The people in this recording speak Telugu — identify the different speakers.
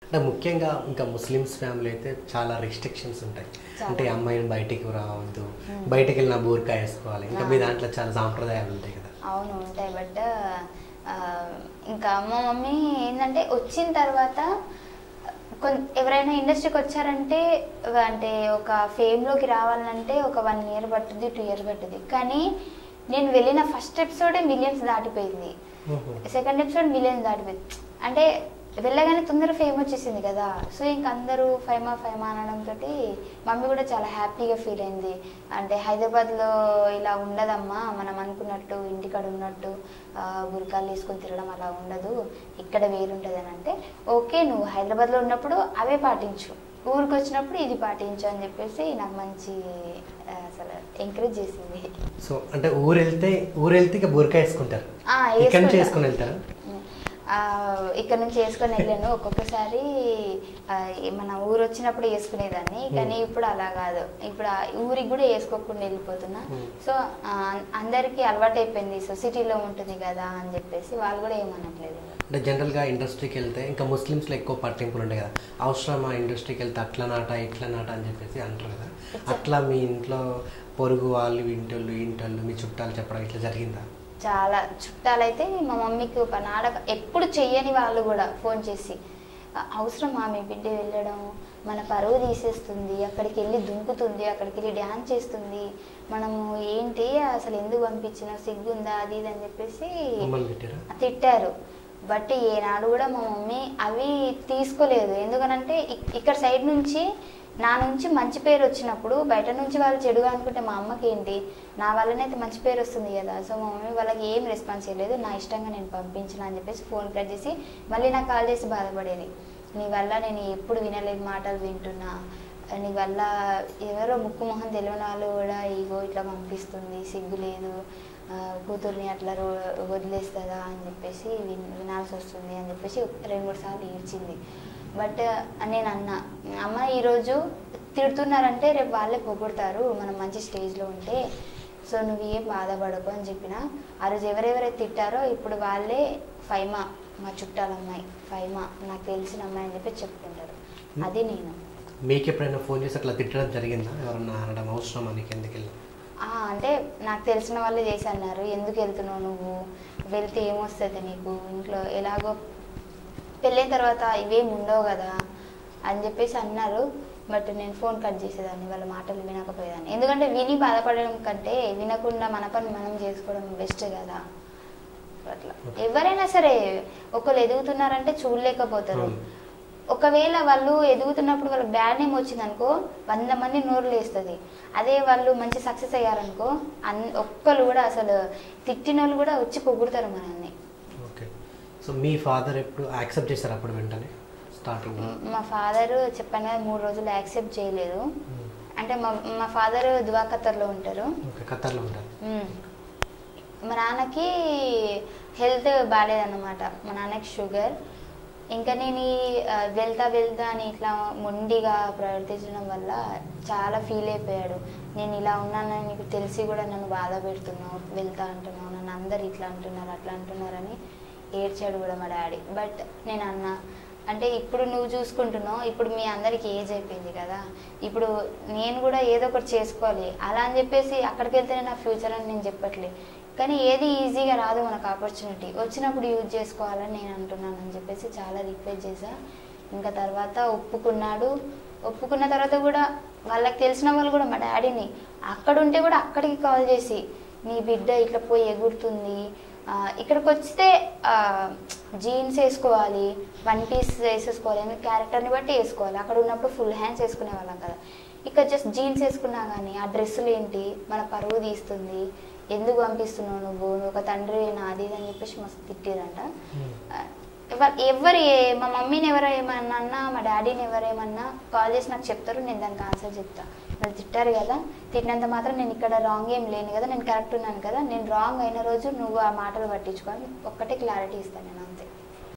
Speaker 1: అంటే ముఖ్యంగా ఇంకా ముస్లిమ్స్ ఫ్యామిలీ అయితే చాలా రిస్ట్రిక్షన్స్ ఉంటాయి
Speaker 2: చాలా.
Speaker 1: అంటే అమ్మాయిని బయటికి రావద్దు బయటికి వెళ్ళిన బూర్కా వేసుకోవాలి ఇంకా మీ దాంట్లో చాలా సాంప్రదాయాలు ఉంటాయి కదా
Speaker 2: అవును ఉంటాయి బట్ ఆ, ఇంకా మా మమ్మీ ఏంటంటే వచ్చిన తర్వాత కొన్ ఎవరైనా ఇండస్ట్రీకి వచ్చారంటే అంటే ఒక ఫేమ్లోకి రావాలంటే ఒక వన్ ఇయర్ పట్టుద్ది టూ ఇయర్ పట్టుద్ది కానీ నేను వెళ్ళిన ఫస్ట్ ఎపిసోడే మిలియన్స్ దాటిపోయింది సెకండ్ ఎపిసోడ్ మిలియన్స్ దాటిపోయింది అంటే వెళ్ళగానే తొందర ఫేమ్ వచ్చేసింది కదా సో ఇంక అందరూ ఫైమా ఫైమా అనడంతో మమ్మీ కూడా చాలా హ్యాపీగా ఫీల్ అయింది అంటే హైదరాబాద్లో ఇలా ఉండదమ్మా మనం అనుకున్నట్టు ఇంటికాడ ఉన్నట్టు ఆ, బురకాలు వేసుకొని తిరగడం అలా ఉండదు ఇక్కడ వేరుంటుంది అని అంటే ఓకే నువ్వు హైదరాబాద్లో ఉన్నప్పుడు అవే పాటించు ఊరికి వచ్చినప్పుడు ఇది పాటించు అని చెప్పేసి నాకు మంచి ఆ, అసలు ఎంకరేజ్ చేసింది
Speaker 1: సో అంటే ఊరు వెళ్తే ఊరు వెళ్తే ఇక బూర్కా వేసుకుంటారు
Speaker 2: ఆ,
Speaker 1: ఇక్కడ నుంచి
Speaker 2: వేసుకుంటా.
Speaker 1: వేసుకొని వెళ్తారా
Speaker 2: ఆ, ఇక్కడ నుంచి వేసుకొని వెళ్ళాను ఒక్కొక్కసారి ఆ, మన ఊరు వచ్చినప్పుడు వేసుకునేదాన్ని కానీ ఇప్పుడు అలా కాదు ఇప్పుడు ఆ ఊరికి కూడా వేసుకోకుండా వెళ్ళిపోతున్నా
Speaker 1: Hmm.
Speaker 2: సో ఆ, అందరికీ అలవాటు అయిపోయింది సొసైటీలో ఉంటుంది కదా అని చెప్పేసి వాళ్ళు కూడా ఏమనట్లేదు
Speaker 1: అంటే జనరల్గా ఇండస్ట్రీకి వెళ్తే ఇంకా ముస్లిమ్స్లో ఎక్కువ పట్టింపులు ఉంటాయి కదా అవసరమా ఇండస్ట్రీకి వెళ్తే అట్లా నాట ఇట్లా నాట అని చెప్పేసి అంటారు కదా అట్లా మీ ఇంట్లో పొరుగు వాళ్ళు ఇంటోళ్ళు ఇంటోళ్ళు మీ చుట్టాలు చెప్పడం ఇట్లా జరిగిందా
Speaker 2: చాలా చుట్టాలైతే మా మమ్మీకి ఒక నాటకం ఎప్పుడు చెయ్యని వాళ్ళు కూడా ఫోన్ చేసి "అ- అవసరమా మీ బిడ్డ వెళ్ళడం మన పరువు తీసేస్తుంది అక్కడికి వెళ్ళి దుంకుతుంది అక్కడికి వెళ్ళి డ్యాన్స్ చేస్తుంది మనము ఏంటి అసలు ఎందుకు పంపించిన సిగ్గుందా అది ఇది అని చెప్పేసి
Speaker 1: మమ్మల్ని పెట్టారా
Speaker 2: తిట్టారు బట్ ఏనాడు కూడా మా మమ్మీ అవి తీసుకోలేదు ఎందుకనంటే ఇక్- ఇక్కడ సైడ్ నుంచి నా నుంచి మంచి పేరు వచ్చినప్పుడు బయట నుంచి వాళ్ళు చెడుగా అనుకుంటే మా అమ్మకి ఏంటి నా వల్లనే అయితే మంచి పేరు వస్తుంది కదా సో మా మమ్మీ వాళ్ళకి ఏం రెస్పాన్స్ చేయలేదు నా ఇష్టంగా నేను పంపించిన అని చెప్పేసి ఫోన్ కట్ చేసి మళ్ళీ నాకు కాల్ చేసి బాధపడేది నీ వల్ల నేను ఎప్పుడు వినలేని మాటలు వింటున్నా నీ వల్ల ఎవరో ముక్కు మొహం తెలియని వాళ్ళు కూడా ఇగో ఇట్లా పంపిస్తుంది సిగ్గు లేదు ఆ, కూతుర్ని అట్లా రో వదిలేస్తుందా అని చెప్పేసి విన్ వినాల్సి వస్తుంది అని చెప్పేసి రెండు మూడు సార్లు ఏడ్చింది బట్ నేను అన్నా అమ్మ ఈరోజు తిడుతున్నారంటే రేపు వాళ్ళే పొగుడతారు మనం మంచి స్టేజ్లో ఉంటే సో నువ్వు ఏం బాధపడకు అని చెప్పిన ఆ రోజు ఎవరెవరైతే తిట్టారో ఇప్పుడు వాళ్ళే ఫైమా మా చుట్టాల అమ్మాయి ఫైమా నాకు తెలిసిన అమ్మాయి అని చెప్పి చెప్పుకుంటారు అది నేను
Speaker 1: మీకు ఎప్పుడైనా ఫోన్ చేసి అట్లా తిట్టడం జరిగిందా ఎవరన్నా అనడం అవసరమా నీకు ఎందుకు వెళ్ళి
Speaker 2: ఆ, అంటే నాకు తెలిసిన వాళ్ళే చేసి అన్నారు ఎందుకు వెళ్తున్నావు నువ్వు వెళ్తే ఏమొస్తుంది నీకు ఇంట్లో ఎలాగో పెళ్ళైన తర్వాత ఇవేం ఉండవు కదా అని చెప్పేసి అన్నారు బట్ నేను ఫోన్ కట్ చేసేదాన్ని వాళ్ళ మాటలు వినకపోయేదాన్ని ఎందుకంటే విని బాధపడడం కంటే వినకుండా మన పని మనం చేసుకోవడం బెస్ట్ కదా అట్లా ఎవరైనా సరే ఒకళ్ళు ఎదుగుతున్నారంటే చూడలేకపోతారు
Speaker 1: అవును.
Speaker 2: ఒకవేళ వాళ్ళు ఎదుగుతున్నప్పుడు వాళ్ళకి బ్యాడ్ నేమ్ వచ్చింది అనుకో వంద మంది నోరు లేస్తుంది అదే వాళ్ళు మంచి సక్సెస్ అయ్యారనుకో అన్ ఒక్కరు కూడా అసలు తిట్టిన వాళ్ళు కూడా వచ్చి పొగుడుతారు మనల్ని
Speaker 1: ఓకే సో మీ ఫాదర్ ఎప్పుడు యాక్సెప్ట్ చేశారు అప్పుడు వెంటనే స్టార్టింగ్
Speaker 2: మా ఫాదర్ చెప్పాను కదా మూడు రోజులు యాక్సెప్ట్ చేయలేదు అంటే మా మా ఫాదర్ దువాకత్తర్లో ఉంటారు
Speaker 1: ఓకే ఖతర్లో ఉంటారు
Speaker 2: మ్మ్. మా నాన్నకి హెల్త్ బాగాలేదన్నమాట మా నాన్నకి షుగర్ ఇంకా నేను ఈ, ఆ, వెళ్తా వెళ్తా అని ఇట్లా మొండిగా ప్రవర్తించడం వల్ల చాలా ఫీల్ అయిపోయాడు నేను ఇలా ఉన్నానని నీకు తెలిసి కూడా నన్ను బాధ పెడుతున్నావు వెళ్తా అంటున్నావు నన్ను అందరు ఇట్లా అంటున్నారు అట్లా అంటున్నారని ఏడ్చాడు కూడా మా డాడీ బట్ నేను అన్నా అంటే ఇప్పుడు నువ్వు చూసుకుంటున్నావు ఇప్పుడు మీ అందరికి ఏజ్ అయిపోయింది కదా ఇప్పుడు నేను కూడా ఏదో ఒకటి చేసుకోవాలి అలా అని చెప్పేసి అక్కడికి వెళ్తేనే నా ఫ్యూచర్ అని నేను చెప్పట్లే కానీ ఏది ఈజీగా రాదు మనకు ఆపర్చునిటీ వచ్చినప్పుడు యూజ్ చేసుకోవాలని నేను అంటున్నాను అని చెప్పేసి చాలా రిక్వెస్ట్ చేశా ఇంకా తర్వాత ఒప్పుకున్నాడు ఒప్పుకున్న తర్వాత కూడా వాళ్ళకి తెలిసిన వాళ్ళు కూడా మా డాడీని అక్కడ ఉంటే కూడా అక్కడికి కాల్ చేసి నీ బిడ్డ ఇట్లా పోయి ఎగురుతుంది ఆ, ఇక్కడికి వస్తే జీన్స్ వేసుకోవాలి వన్ పీస్ వేసేసుకోవాలి అని క్యారెక్టర్ని బట్టి వేసుకోవాలి అక్కడ ఉన్నప్పుడు ఫుల్ హ్యాండ్స్ వేసుకునే వాళ్ళం కదా ఇక్కడ జస్ట్ జీన్స్ వేసుకున్నా కానీ ఆ డ్రెస్సులు ఏంటి మన పరువు తీస్తుంది ఎందుకు పంపిస్తున్నావు నువ్వు నువ్వు ఒక తండ్రి నాది ఇది అని చెప్పేసి మస్తు తిట్టిరంట ఆ, ఎవరు ఎవరు ఏ- మా మమ్మీని ఎవరు ఏమన్నా అన్నా మా డాడీని ఎవరు ఏమన్నా కాల్ చేసి నాకు చెప్తారు నేను దానికి ఆన్సర్ చెప్తా వాళ్ళు తిట్టారు కదా తిట్టినంత మాత్రం నేను ఇక్కడ రాంగ్ ఏం లేను కదా నేను కరెక్ట్ ఉన్నాను కదా నేను రాంగ్ అయిన రోజు నువ్వు ఆ మాటలు పట్టించుకోవాలి ఒక్కటే క్లారిటీ ఇస్తాను నేను